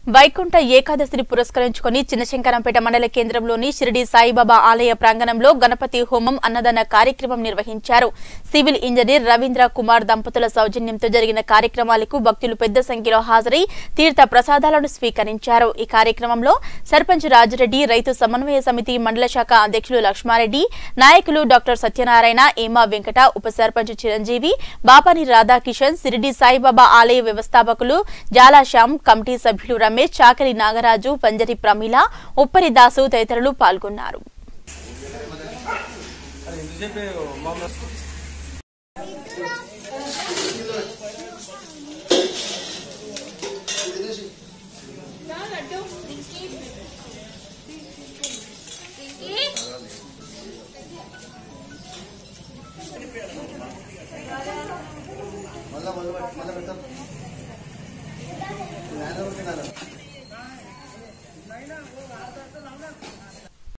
వైకుంఠ ఏకాదశిని పురస్కరించుకుని చిన్నశంకరంపేట మండల కేంద్రంలోని షిరిడి సాయిబాబా ఆలయ ప్రాంగణంలో గణపతి హోమం అన్నదాన కార్యక్రమం నిర్వహించారు సివిల్ ఇంజనీర్ రవీంద్ర కుమార్ దంపతుల సౌజన్యంతో జరిగిన కార్యక్రమాలకు భక్తులు పెద్ద సంఖ్యలో హాజరై తీర్థ ప్రసాదాలను స్వీకరించారు ఈ కార్యక్రమంలో సర్పంచ్ రాజిరెడ్డి రైతు సమన్వయ సమితి మండల శాఖ అధ్యక్షులు లక్ష్మారెడ్డి నాయకులు డాక్టర్ సత్యనారాయణ ఏమా వెంకట ఉప సర్పంచ్ చిరంజీవి బాపాని రాధాకిషన్ సిరిడి సాయిబాబా ఆలయ వ్యవస్థాపకులు జాలా శ్యామ్ కమిటీ సభ్యులు రమేష్ చాకలి నాగరాజు పంజరి ప్రమీల ఉప్పరి దాసు తదితరులు పాల్గొన్నారు మళ్ళా మళ్ళీ మళ్ళీ పెడతాం నాన్న ఊరికే నాన్న